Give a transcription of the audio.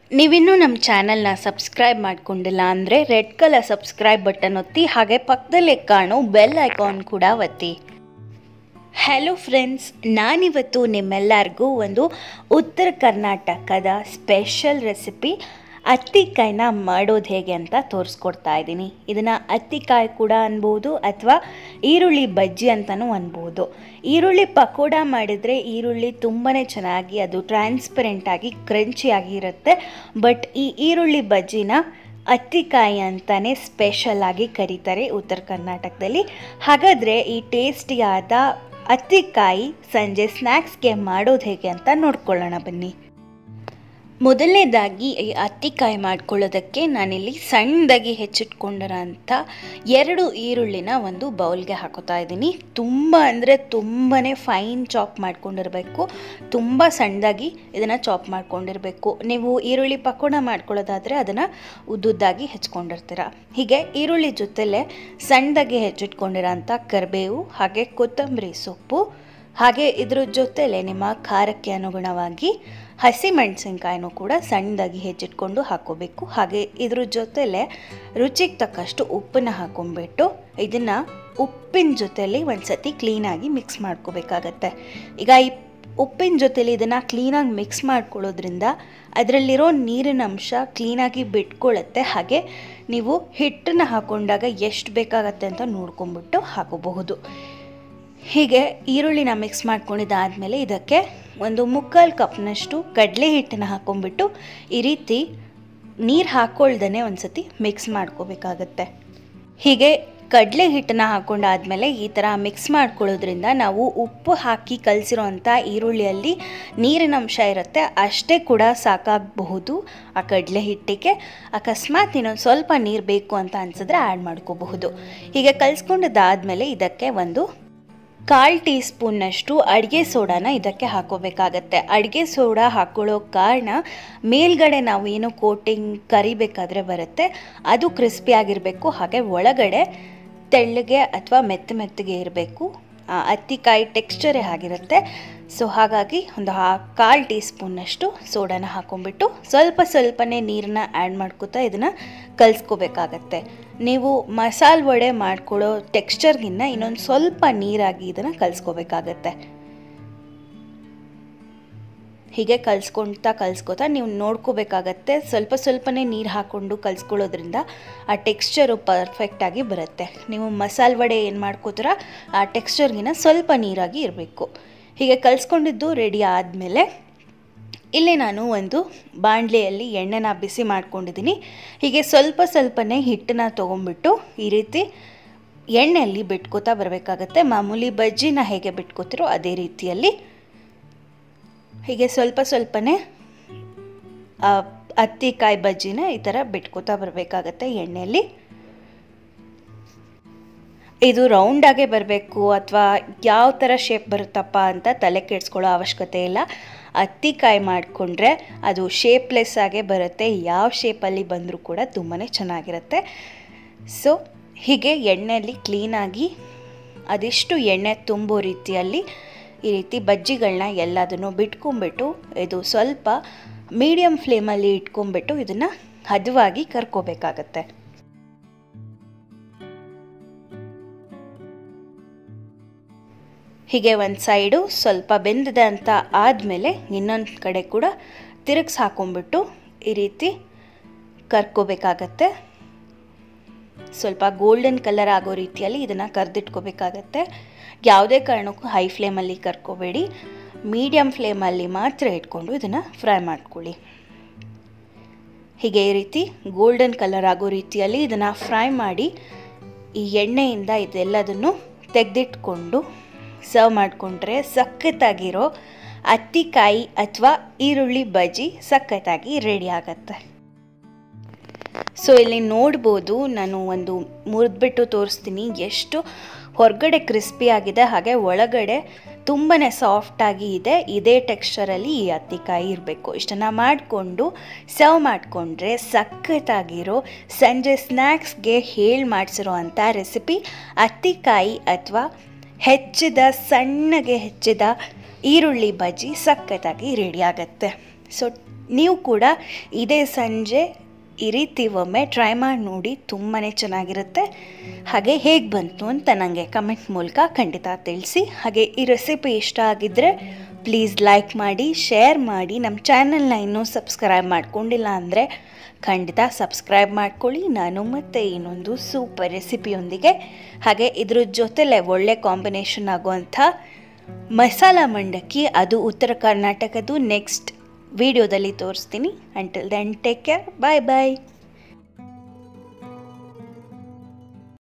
ನೀವಿನ್ನೂ ನಮ್ಮ ಚಾನಲ್ನ ಸಬ್ಸ್ಕ್ರೈಬ್ ಮಾಡ್ಕೊಂಡಿಲ್ಲ ಅಂದರೆ ರೆಡ್ ಕಲರ್ ಸಬ್ಸ್ಕ್ರೈಬ್ ಬಟನ್ ಒತ್ತಿ ಹಾಗೆ ಪಕ್ಕದಲ್ಲೇ ಕಾಣೋ ಬೆಲ್ ಐಕಾನ್ ಕೂಡ ಒತ್ತಿ ಹಲೋ ಫ್ರೆಂಡ್ಸ್ ನಾನಿವತ್ತು ನಿಮ್ಮೆಲ್ಲರಿಗೂ ಒಂದು ಉತ್ತರ ಕರ್ನಾಟಕದ ಸ್ಪೆಷಲ್ ರೆಸಿಪಿ ಅತ್ತಿಕಾಯಿನ ಮಾಡೋದು ಹೇಗೆ ಅಂತ ತೋರಿಸ್ಕೊಡ್ತಾ ಇದ್ದೀನಿ ಇದನ್ನು ಅತ್ತಿಕಾಯಿ ಕೂಡ ಅನ್ಬೋದು ಅಥವಾ ಈರುಳ್ಳಿ ಬಜ್ಜಿ ಅಂತಲೂ ಅನ್ಬೋದು ಈರುಳ್ಳಿ ಪಕೋಡ ಮಾಡಿದರೆ ಈರುಳ್ಳಿ ತುಂಬಾ ಚೆನ್ನಾಗಿ ಅದು ಟ್ರಾನ್ಸ್ಪರೆಂಟಾಗಿ ಕ್ರಂಚಿಯಾಗಿ ಇರುತ್ತೆ ಬಟ್ ಈ ಈರುಳ್ಳಿ ಬಜ್ಜಿನ ಅತ್ತಿಕಾಯಿ ಅಂತಲೇ ಸ್ಪೆಷಲ್ ಆಗಿ ಕರೀತಾರೆ ಉತ್ತರ ಕರ್ನಾಟಕದಲ್ಲಿ ಹಾಗಾದರೆ ಈ ಟೇಸ್ಟಿಯಾದ ಅತ್ತಿಕಾಯಿ ಸಂಜೆ ಸ್ನ್ಯಾಕ್ಸ್ಗೆ ಮಾಡೋದು ಹೇಗೆ ಅಂತ ನೋಡ್ಕೊಳ್ಳೋಣ ಬನ್ನಿ ಮೊದಲನೇದಾಗಿ ಈ ಅತ್ತಿಕಾಯಿ ಮಾಡ್ಕೊಳ್ಳೋದಕ್ಕೆ ನಾನಿಲ್ಲಿ ಸಣ್ಣದಾಗಿ ಹೆಚ್ಚಿಟ್ಕೊಂಡಿರೋ ಅಂಥ ಎರಡು ಈರುಳ್ಳಿನ ಒಂದು ಬೌಲ್ಗೆ ಹಾಕೋತಾ ಇದ್ದೀನಿ ತುಂಬ ಅಂದರೆ ತುಂಬಾ ಫೈನ್ ಚಾಪ್ ಮಾಡ್ಕೊಂಡಿರಬೇಕು ತುಂಬ ಸಣ್ಣದಾಗಿ ಇದನ್ನು ಚಾಪ್ ಮಾಡ್ಕೊಂಡಿರಬೇಕು ನೀವು ಈರುಳ್ಳಿ ಪಕೋಡ ಮಾಡ್ಕೊಳ್ಳೋದಾದರೆ ಅದನ್ನು ಉದ್ದುದ್ದಾಗಿ ಹೆಚ್ಕೊಂಡಿರ್ತೀರ ಹೀಗೆ ಈರುಳ್ಳಿ ಜೊತೆಲೇ ಸಣ್ಣದಾಗಿ ಹೆಚ್ಚಿಟ್ಕೊಂಡಿರೋ ಅಂಥ ಕರಿಬೇವು ಹಾಗೆ ಕೊತ್ತಂಬರಿ ಸೊಪ್ಪು ಹಾಗೆ ಇದ್ರ ಜೊತೆಲೆ ನಿಮ್ಮ ಖಾರಕ್ಕೆ ಅನುಗುಣವಾಗಿ ಹಸಿಮೆಣಸಿನ್ಕಾಯಿನೂ ಕೂಡ ಸಣ್ಣದಾಗಿ ಹೆಚ್ಚಿಟ್ಕೊಂಡು ಹಾಕೋಬೇಕು ಹಾಗೆ ಇದ್ರ ಜೊತೆಲೆ ರುಚಿಗೆ ತಕ್ಕಷ್ಟು ಉಪ್ಪನ್ನ ಹಾಕೊಂಡ್ಬಿಟ್ಟು ಇದನ್ನು ಉಪ್ಪಿನ ಜೊತೆಲಿ ಒಂದ್ಸತಿ ಕ್ಲೀನಾಗಿ ಮಿಕ್ಸ್ ಮಾಡ್ಕೋಬೇಕಾಗತ್ತೆ ಈಗ ಈ ಉಪ್ಪಿನ ಜೊತೆಲಿ ಇದನ್ನು ಕ್ಲೀನಾಗಿ ಮಿಕ್ಸ್ ಮಾಡ್ಕೊಳ್ಳೋದ್ರಿಂದ ಅದರಲ್ಲಿರೋ ನೀರಿನ ಅಂಶ ಕ್ಲೀನಾಗಿ ಬಿಟ್ಕೊಳ್ಳುತ್ತೆ ಹಾಗೆ ನೀವು ಹಿಟ್ಟನ್ನು ಹಾಕೊಂಡಾಗ ಎಷ್ಟು ಬೇಕಾಗತ್ತೆ ಅಂತ ನೋಡ್ಕೊಂಬಿಟ್ಟು ಹಾಕೋಬಹುದು ಹೀಗೆ ಈರುಳ್ಳಿನ ಮಿಕ್ಸ್ ಮಾಡ್ಕೊಂಡಿದ್ದಾದಮೇಲೆ ಇದಕ್ಕೆ ಒಂದು ಮುಕ್ಕಾಲು ಕಪ್ನಷ್ಟು ಕಡಲೆ ಹಿಟ್ಟನ್ನು ಹಾಕೊಂಡ್ಬಿಟ್ಟು ಈ ರೀತಿ ನೀರು ಹಾಕ್ಕೊಳ್ದೇ ಒಂದು ಸತಿ ಮಿಕ್ಸ್ ಮಾಡ್ಕೋಬೇಕಾಗತ್ತೆ ಹೀಗೆ ಕಡಲೆ ಹಿಟ್ಟನ್ನು ಹಾಕೊಂಡಾದ್ಮೇಲೆ ಈ ಥರ ಮಿಕ್ಸ್ ಮಾಡ್ಕೊಳ್ಳೋದ್ರಿಂದ ನಾವು ಉಪ್ಪು ಹಾಕಿ ಕಲಸಿರೋಂಥ ಈರುಳ್ಳಿಯಲ್ಲಿ ನೀರಿನ ಅಂಶ ಇರುತ್ತೆ ಅಷ್ಟೇ ಕೂಡ ಸಾಕಾಗಬಹುದು ಆ ಕಡಲೆ ಹಿಟ್ಟಿಗೆ ಅಕಸ್ಮಾತ್ ಇನ್ನೊಂದು ಸ್ವಲ್ಪ ನೀರು ಬೇಕು ಅಂತ ಅನಿಸಿದ್ರೆ ಆ್ಯಡ್ ಮಾಡ್ಕೋಬಹುದು ಹೀಗೆ ಕಲಿಸ್ಕೊಂಡಿದ್ದಾದಮೇಲೆ ಇದಕ್ಕೆ ಒಂದು ಕಾಲು ಟೀ ಸ್ಪೂನ್ನಷ್ಟು ಅಡುಗೆ ಸೋಡಾನ ಇದಕ್ಕೆ ಹಾಕೋಬೇಕಾಗತ್ತೆ ಅಡುಗೆ ಸೋಡಾ ಹಾಕೊಳ್ಳೋ ಕಾರಣ ಮೇಲ್ಗಡೆ ನಾವು ಏನು ಕೋಟಿಂಗ್ ಕರಿಬೇಕಾದ್ರೆ ಬರುತ್ತೆ ಅದು ಕ್ರಿಸ್ಪಿ ಆಗಿರಬೇಕು ಹಾಗೆ ಒಳಗಡೆ ತೆಳ್ಳಗೆ ಅಥವಾ ಮೆತ್ತ ಮೆತ್ತಗೆ ಇರಬೇಕು ಅತ್ತಿಕಾಯಿ ಟೆಕ್ಸ್ಚರೇ ಆಗಿರುತ್ತೆ ಸೊ ಹಾಗಾಗಿ ಒಂದು ಹಾ ಕಾಲು ಟೀ ಸ್ಪೂನ್ನಷ್ಟು ಸೋಡಾನ ಹಾಕೊಂಡ್ಬಿಟ್ಟು ಸ್ವಲ್ಪ ಸ್ವಲ್ಪನೇ ನೀರನ್ನ ಆ್ಯಡ್ ಮಾಡ್ಕೋತಾ ಇದನ್ನು ಕಲಿಸ್ಕೋಬೇಕಾಗತ್ತೆ ನೀವು ಮಸಾಲೆ ವಡೆ ಮಾಡ್ಕೊಳ್ಳೋ ಟೆಕ್ಸ್ಚರ್ಗಿನ್ನ ಇನ್ನೊಂದು ಸ್ವಲ್ಪ ನೀರಾಗಿ ಇದನ್ನು ಕಲಿಸ್ಕೋಬೇಕಾಗತ್ತೆ ಹೀಗೆ ಕಲಿಸ್ಕೊಳ್ತಾ ಕಲಿಸ್ಕೊತಾ ನೀವು ನೋಡ್ಕೋಬೇಕಾಗತ್ತೆ ಸ್ವಲ್ಪ ಸ್ವಲ್ಪನೇ ನೀರು ಹಾಕ್ಕೊಂಡು ಕಲಿಸ್ಕೊಳ್ಳೋದ್ರಿಂದ ಆ ಟೆಕ್ಸ್ಚರು ಪರ್ಫೆಕ್ಟಾಗಿ ಬರುತ್ತೆ ನೀವು ಮಸಾಲೆ ವಡೆ ಏನು ಮಾಡ್ಕೋತೀರ ಆ ಟೆಕ್ಸ್ಚರ್ಗಿನ ಸ್ವಲ್ಪ ನೀರಾಗಿ ಇರಬೇಕು ಹೀಗೆ ಕಲಿಸ್ಕೊಂಡಿದ್ದು ರೆಡಿ ಆದಮೇಲೆ ಇಲ್ಲಿ ನಾನು ಒಂದು ಬಾಣಲೆಯಲ್ಲಿ ಎಣ್ಣೆನ ಬಿಸಿ ಮಾಡ್ಕೊಂಡಿದ್ದೀನಿ ಹೀಗೆ ಸ್ವಲ್ಪ ಸ್ವಲ್ಪನೇ ಹಿಟ್ಟನ್ನ ತೊಗೊಂಬಿಟ್ಟು ಈ ರೀತಿ ಎಣ್ಣೆಯಲ್ಲಿ ಬಿಟ್ಕೋತಾ ಬರಬೇಕಾಗತ್ತೆ ಮಾಮೂಲಿ ಬಜ್ಜಿನ ಹೇಗೆ ಬಿಟ್ಕೋತಿರೋ ಅದೇ ರೀತಿಯಲ್ಲಿ ಹೀಗೆ ಸ್ವಲ್ಪ ಸ್ವಲ್ಪನೇ ಹತ್ತಿಕಾಯಿ ಬಜ್ಜಿನ ಈ ಥರ ಬಿಟ್ಕೋತಾ ಬರಬೇಕಾಗತ್ತೆ ಎಣ್ಣೆಯಲ್ಲಿ ಇದು ರೌಂಡಾಗೆ ಬರಬೇಕು ಅಥವಾ ಯಾವ ಥರ ಶೇಪ್ ಬರುತ್ತಪ್ಪ ಅಂತ ತಲೆ ಕೆಡಿಸ್ಕೊಳ್ಳೋ ಅವಶ್ಯಕತೆ ಇಲ್ಲ ಹತ್ತಿಕಾಯಿ ಮಾಡಿಕೊಂಡ್ರೆ ಅದು ಶೇಪ್ಲೆಸ್ ಆಗೇ ಬರುತ್ತೆ ಯಾವ ಶೇಪಲ್ಲಿ ಬಂದರೂ ಕೂಡ ತುಂಬಾ ಚೆನ್ನಾಗಿರುತ್ತೆ ಸೊ ಹೀಗೆ ಎಣ್ಣೆಯಲ್ಲಿ ಕ್ಲೀನಾಗಿ ಅದಿಷ್ಟು ಎಣ್ಣೆ ತುಂಬೋ ರೀತಿಯಲ್ಲಿ ಈ ರೀತಿ ಬಜ್ಜಿಗಳನ್ನ ಎಲ್ಲದನ್ನು ಬಿಟ್ಕೊಂಬಿಟ್ಟು ಇದು ಸ್ವಲ್ಪ ಮೀಡಿಯಮ್ ಫ್ಲೇಮಲ್ಲಿ ಇಟ್ಕೊಂಬಿಟ್ಟು ಇದನ್ನು ಹದವಾಗಿ ಕರ್ಕೋಬೇಕಾಗತ್ತೆ ಹೀಗೆ ಒಂದು ಸೈಡು ಸ್ವಲ್ಪ ಬೆಂದಿದೆ ಅಂತ ಆದಮೇಲೆ ಇನ್ನೊಂದು ಕಡೆ ಕೂಡ ತಿರುಗಿಸಿ ಹಾಕೊಂಡ್ಬಿಟ್ಟು ಈ ರೀತಿ ಕರ್ಕೋಬೇಕಾಗತ್ತೆ ಸ್ವಲ್ಪ ಗೋಲ್ಡನ್ ಕಲರ್ ಆಗೋ ರೀತಿಯಲ್ಲಿ ಇದನ್ನು ಕರೆದಿಟ್ಕೋಬೇಕಾಗತ್ತೆ ಯಾವುದೇ ಕಾರಣಕ್ಕೂ ಹೈ ಫ್ಲೇಮಲ್ಲಿ ಕರ್ಕೋಬೇಡಿ ಮೀಡಿಯಮ್ ಫ್ಲೇಮಲ್ಲಿ ಮಾತ್ರ ಇಟ್ಕೊಂಡು ಇದನ್ನು ಫ್ರೈ ಮಾಡ್ಕೊಳ್ಳಿ ಹೀಗೆ ಈ ರೀತಿ ಗೋಲ್ಡನ್ ಕಲರ್ ಆಗೋ ರೀತಿಯಲ್ಲಿ ಇದನ್ನು ಫ್ರೈ ಮಾಡಿ ಈ ಎಣ್ಣೆಯಿಂದ ಇದೆಲ್ಲದನ್ನು ತೆಗೆದಿಟ್ಕೊಂಡು ಸರ್ವ್ ಮಾಡಿಕೊಂಡ್ರೆ ಸಖತ್ತಾಗಿರೋ ಅತ್ತಿಕಾಯಿ ಅಥವಾ ಈರುಳ್ಳಿ ಬಜ್ಜಿ ಸಖತ್ತಾಗಿ ರೆಡಿ ಆಗತ್ತೆ ಸೊ ಇಲ್ಲಿ ನೋಡ್ಬೋದು ನಾನು ಒಂದು ಮುರಿದ್ಬಿಟ್ಟು ತೋರಿಸ್ತೀನಿ ಎಷ್ಟು ಹೊರಗಡೆ ಕ್ರಿಸ್ಪಿ ಆಗಿದೆ ಹಾಗೆ ಒಳಗಡೆ ತುಂಬಾ ಸಾಫ್ಟಾಗಿ ಇದೆ ಇದೇ ಟೆಕ್ಸ್ಚರಲ್ಲಿ ಈ ಹತ್ತಿಕಾಯಿ ಇರಬೇಕು ಇಷ್ಟನ್ನು ಮಾಡಿಕೊಂಡು ಸರ್ವ್ ಮಾಡಿಕೊಂಡ್ರೆ ಸಖತ್ತಾಗಿರೋ ಸಂಜೆ ಸ್ನ್ಯಾಕ್ಸ್ಗೆ ಹೇಳಿ ಮಾಡಿಸಿರೋ ಅಂಥ ರೆಸಿಪಿ ಹತ್ತಿಕಾಯಿ ಅಥವಾ ಹೆಚ್ಚಿದ ಸಣ್ಣಗೆ ಹೆಚ್ಚಿದ ಈರುಳ್ಳಿ ಬಜ್ಜಿ ಸಖತ್ತಾಗಿ ರೆಡಿ ಆಗುತ್ತೆ ಸೊ ನೀವು ಕೂಡ ಇದೇ ಸಂಜೆ ಈ ರೀತಿ ಒಮ್ಮೆ ಟ್ರೈ ಮಾಡಿ ನೋಡಿ ತುಂಬಾ ಚೆನ್ನಾಗಿರುತ್ತೆ ಹಾಗೆ ಹೇಗೆ ಬಂತು ಅಂತ ನನಗೆ ಕಮೆಂಟ್ ಮೂಲಕ ಖಂಡಿತ ತಿಳಿಸಿ ಹಾಗೆ ಈ ರೆಸಿಪಿ ಇಷ್ಟ ಆಗಿದ್ದರೆ ಪ್ಲೀಸ್ ಲೈಕ್ ಮಾಡಿ ಶೇರ್ ಮಾಡಿ ನಮ್ಮ ಚಾನಲ್ನ ಇನ್ನೂ ಸಬ್ಸ್ಕ್ರೈಬ್ ಮಾಡ್ಕೊಂಡಿಲ್ಲ ಅಂದರೆ ಖಂಡಿತ ಸಬ್ಸ್ಕ್ರೈಬ್ ಮಾಡ್ಕೊಳ್ಳಿ ನಾನು ಮತ್ತೆ ಇನ್ನೊಂದು ಸೂಪರ್ ರೆಸಿಪಿಯೊಂದಿಗೆ ಹಾಗೆ ಇದ್ರ ಜೊತೆಲೆ ಒಳ್ಳೆ ಕಾಂಬಿನೇಷನ್ ಆಗುವಂಥ ಮಸಾಲ ಮಂಡಕ್ಕಿ ಅದು ಉತ್ತರ ಕರ್ನಾಟಕದ್ದು ನೆಕ್ಸ್ಟ್ ವಿಡಿಯೋದಲ್ಲಿ ತೋರಿಸ್ತೀನಿ until then take care bye ಬಾಯ್